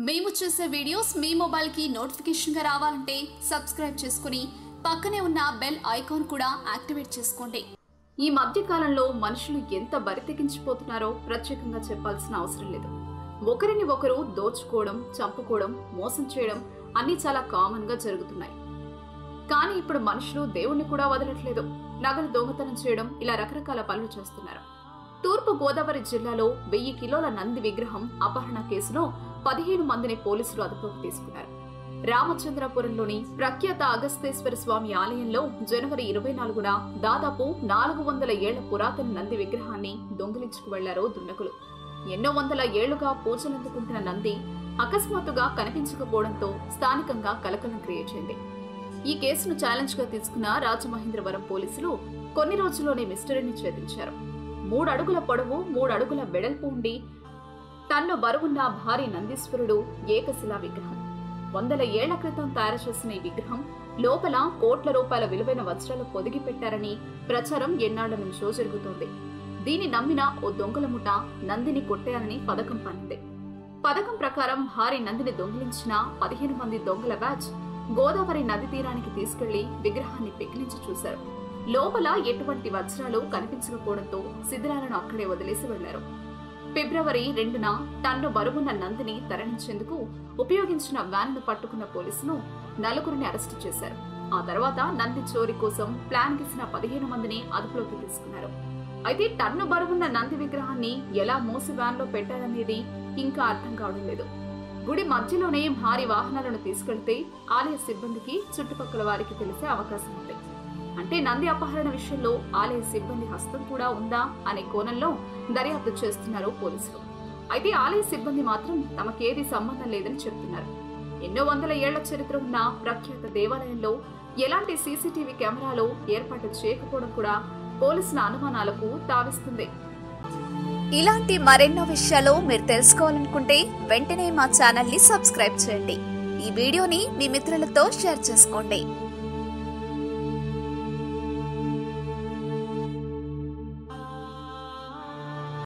మేము చేసే వీడియోస్ మీ మొబైల్కి నోటిఫికేషన్గా రావాలంటే సబ్స్క్రైబ్ చేసుకుని పక్కనే ఉన్న బెల్ ఐకాన్ కూడా యాక్టివేట్ చేసుకోండి ఈ మధ్య కాలంలో మనుషులు ఎంత బరితెగించిపోతున్నారో ప్రత్యేకంగా చెప్పాల్సిన అవసరం లేదు ఒకరిని ఒకరు దోచుకోవడం చంపుకోవడం మోసం చేయడం అన్నీ చాలా కామన్ గా జరుగుతున్నాయి కానీ ఇప్పుడు మనుషులు దేవుణ్ణి కూడా వదలట్లేదు నగలు దొంగతనం చేయడం ఇలా రకరకాల పనులు చేస్తున్నారు తూర్పు గోదావరి జిల్లాలో వెయ్యి కిలోల నంది విగ్రహం అపహరణ కేసులో పదిహేను మందిని పోలీసులు అదుపులోకి తీసుకున్నారు రామచంద్రపురంలోని ప్రఖ్యాత అగస్తేశ్వర స్వామి ఆలయంలో జనవరి ఇరవై నాలుగున దాదాపు నాలుగు వందల ఏళ్ల పురాతన నంది విగ్రహాన్ని దొంగిలించుకు వెళ్లారు దుండగులు ఎన్నో వందల ఏళ్లుగా పూజలందుకుంటున్న నంది అకస్మాత్తుగా కనిపించకపోవడంతో స్థానికంగా కలకలం క్రియేట్ అయింది ఈ కేసును ఛాలెంజ్ గా తీసుకున్న రాజమహేంద్రవరం పోలీసులు కొన్ని రోజుల్లోనే మిస్టరీని ఛేదించారు మూడు అడుగుల పొడవు మూడు అడుగుల వెడల్పు ఉండి టన్ను బరువున్న భారీ నందీశ్వరుడు ఏకశిలా విగ్రహం వందల ఏళ్ల క్రితం తయారు చేసిన ఈ విగ్రహం లోపల కోట్ల రూపాయల విలువైన వజ్రాలు పొదిగి పెట్టారని ప్రచారం ఎన్నాళ్ల నుంచో జరుగుతోంది దీని నమ్మిన ఓ దొంగల ముఠ నందిని కొట్టారని పథకం పన్నింది పథకం ప్రకారం భారీ నందిని దొంగిలించిన పదిహేను మంది దొంగల బ్యాచ్ గోదావరి నది తీరానికి తీసుకెళ్లి విగ్రహాన్ని పెకిలించి చూశారు లోపల ఎటువంటి వజ్రాలు కనిపించకపోవడంతో శిథిరాలను అక్కడే వదిలేసి వెళ్లారు ఫిబ్రవరి రెండున టన్ను బరువున్న నందిని తరలించేందుకు ఉపయోగించిన వ్యాన్ను పట్టుకున్న పోలీసులు నలుగురిని అరెస్టు చేశారు ఆ తర్వాత నంది చోరీ కోసం ప్లాన్ గీసిన పదిహేను మందిని అదుపులోకి తీసుకున్నారు అయితే టన్ను బరువున్న నంది విగ్రహాన్ని ఎలా మోసి వ్యాన్లో పెట్టారనేది ఇంకా అర్థం కావడం లేదు గుడి మధ్యలోనే భారీ వాహనాలను తీసుకెళ్తే ఆలయ సిబ్బందికి చుట్టుపక్కల వారికి తెలిసే అవకాశం ఉంది అంటే నంది అపహరణ విషయంలో ఆలయ సిబ్బంది హస్తం కూడా ఉందా అనే కోణంలో దర్యాప్తు చేస్తున్నారు పోలీసులు అయితే ఆలయ సిబ్బంది మాత్రం తమకేది సంబంధం లేదని చెప్తున్నారు ఎన్నో వందల ఏళ్ల చరిత్ర ఉన్న ప్రఖ్యాత దేవాలయంలో ఎలాంటి సీసీటీవీ కెమెరాలు ఏర్పాటు చేయకపోవడం కూడా పోలీసుల అనుమానాలకు తావిస్తుంది ఇలాంటి మరెన్నో విషయాలు మీరు తెలుసుకోవాలనుకుంటే వెంటనే మా ఛానల్ ని సబ్స్క్రైబ్ చేయండి ఈ వీడియోని మీ మిత్రులతో షేర్ చేసుకోండి